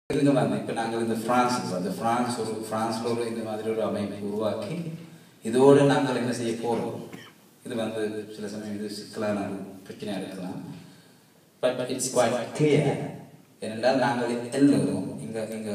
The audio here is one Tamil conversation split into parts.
இருந்து வந்து இப்போ நாங்கள் இந்த பிரான்ஸ் வந்து பிரான்ஸ் ஒரு பிரான்ஸ்ல ஒரு இந்த மாதிரி ஒரு அமைப்பை உருவாக்கி இதோடு நாங்கள் என்ன செய்ய போறோம் இது வந்து சில சமயம் இது சிக்கலான ஒரு பிரச்சனையாக இருக்கலாம் பட் இட்ஸ் குவாய்ட் கிளியர் ஏனென்றால் நாங்கள் எல்லோரும் இங்கே இங்கே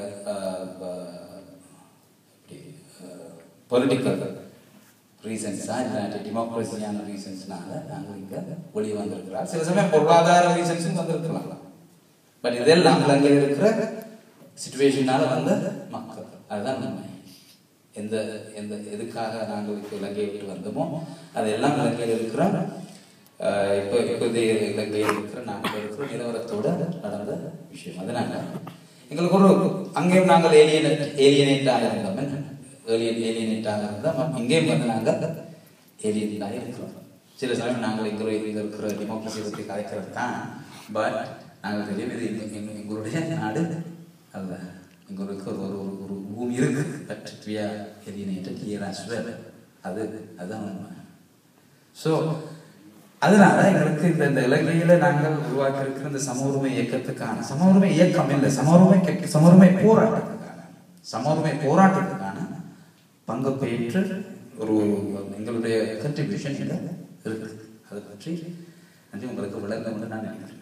பொலிட்டிக்கல் ரீசன்ஸா இல்லாட்டி டெமோக்ரஸியான ரீசன்ஸ்னால நாங்கள் இங்கே வெளியே வந்திருக்கிறோம் சில சமயம் பொருளாதார ரீசன்ஸும் வந்திருக்கலாம் பட் இதெல்லாம் அங்கே இருக்கிற சுச்சுவேஷனால வந்த மக்கள் அதுதான் உண்மை எந்த எந்த எதுக்காக நாங்கள் இப்போ இலங்கையை விட்டு வந்தோமோ அதெல்லாம் இலங்கையில் இருக்கிற ஆஹ், இப்போ இப்போதைய இலங்கையில் இருக்கிற நாங்கள் இருக்கிற நிலவரத்தோட நடந்த விஷயம் அதனால எங்களுக்கு ஒரு அங்கேயும் நாங்கள் ஏலியனேட் ஏலியனேட்டாக இருந்தோம் ஏலியன் ஏலியனேட்டாக இருந்தால் இங்கேயும் வந்து நாங்கள் ஏலியனேட்டாக இருக்கிறோம் சில சமயம் நாங்கள் இங்கே இங்கே இருக்கிற டெமோக்ரஸி பற்றி கதைக்கிறது தான் பட் நாங்கள் தெரியும் இது எங்க- எங்க- எங்களுடைய நாடு அல்ல எங்களுக்கு ஒரு ஒரு ஒரு- ஒரு பூமி இருக்கு but we are alienated here as well. அது அதுதான் உண்மை ஸோ அதனால எங்களுக்கு இந்த இந்த இலங்கையில நாங்கள் உருவாக்கி இருக்கிற இந்த சம உரிமை இயக்கத்துக்கான சம உரிமை இயக்கம் இல்லை சம உரிமை கே- சம உரிமை போராட்டத்துக்கான சம உரிமை போராட்டத்துக்கான பங்கு பெற்று ஒரு எங்களுடைய கண்ட்ரிபியூஷன் இங்க இருக்கு அதை பற்றி நன்றி உங்களுக்கு விளங்க நான் நினைக்கிறேன்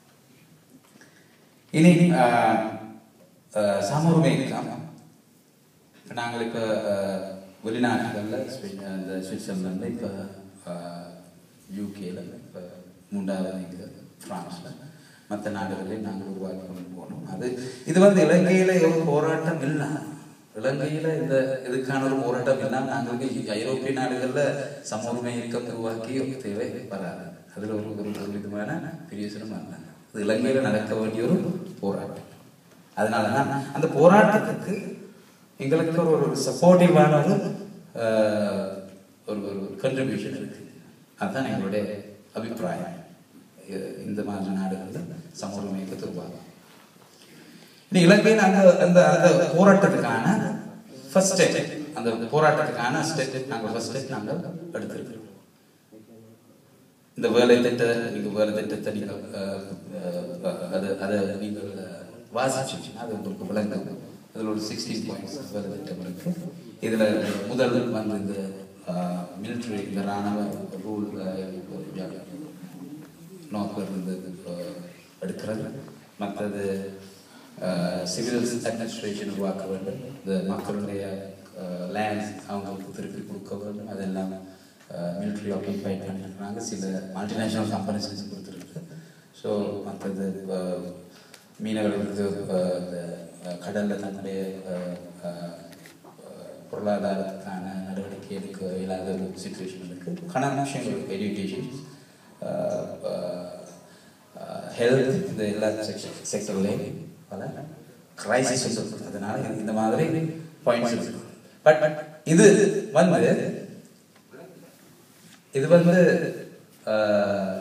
இனி ஆஹ், ஆஹ், சம உரிமை இயக்கம் இப்ப நாங்கள் இப்போ வெளிநாடுகளில் இந்த சுவிட்சர்லாண்டில் இப்போ யூகேல இப்போ மூன்றாவது இங்கே ஃப்ரான்ஸில் மற்ற நாடுகளில் நாங்கள் உருவாக்கி கொண்டு போனோம் அது இது வந்து இலங்கையில் ஒரு போராட்டம் இல்லை இலங்கையில் இந்த இதுக்கான ஒரு போராட்டம் இல்லாமல் நாங்கள் ஐரோப்பிய நாடுகளில் சம உரிமை இயக்கம் உருவாக்கி தேவை வராது அதில் ஒரு ஒரு ஒரு விதமான பிரியோசனம் அல்ல அது இலங்கையில் நடக்க வேண்டிய ஒரு போராட்டம் அதனால தான் அந்த போராட்டத்துக்கு எங்களுக்கு ஒரு ஒரு சப்போர்ட்டிவான ஒரு ஆஹ், ஒரு ஒரு கண்ட்ரிபியூஷன் இருக்கு அதுதான் எங்களுடைய அபிப்பிராயம் இ- இந்த மாதிரி நாடுகளில் சம உரிமை உருவாகும் இனி இலங்கையில் அந்த அந்த அந்த போராட்டத்துக்கான ஃபர்ஸ்ட் ஸ்டெப் அந்த போராட்டத்துக்கான ஸ்டெப் நாங்கள் ஃபர்ஸ்ட் ஸ்டெப் நாங்கள் எடுத்திருக்கிறோம் இந்த வேலை திட்ட நீங்கள் வேலை திட்டத்தை நீங்கள் அஹ், அஹ், அது அதை நீங்கள் வாசிச்சிங்கன்னா அது உங்களுக்கு விளங்கும் அதில் ஒரு சிக்ஸ்டீன் பாயிண்ட்ஸ் வேலை திட்டம் இருக்கு இதில் முதல் வந்து இந்த மிலிட்ரி இந்த ராணுவ ரூல் நோக்கில் இருந்து அஹ், எடுக்கிறது மற்றது சிவில் அட்மினிஸ்ட்ரேஷன் உருவாக்க வேண்டும் இந்த மக்களுடைய லேண்ட்ஸ் அவங்களுக்கு திருப்பி கொடுக்க வேண்டும் அதெல்லாம் மிலிட்ரி ஆக்கியபை பண்ணியிருக்கிறாங்க சில மல்டிநேஷனல் கம்பெனிஸ் கொடுத்துருக்கு ஸோ மற்றது அஹ், மீனவர்களுக்கு அஹ், இந்த அஹ், கடல்ல தன்னுடைய அஹ், அஹ், பொருளாதாரத்துக்கான நடவடிக்கை எடுக்க இயலாத ஒரு சுச்சுவேஷன் இருக்கு கணக்கு விஷயங்கள் எஜுகேஷன் ஹெல்த் இந்த எல்லா செக்ஷன் செக்டர்லையும் பல கிரைசிஸ் இருக்கு அதனால இது- இந்த மாதிரி பாயிண்ட்ஸ் இருக்கு பட் இது வந்து இது வந்து ஆஹ்,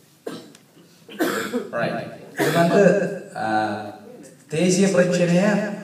right. இது வந்து ஆஹ், தேசிய பிரச்சனையை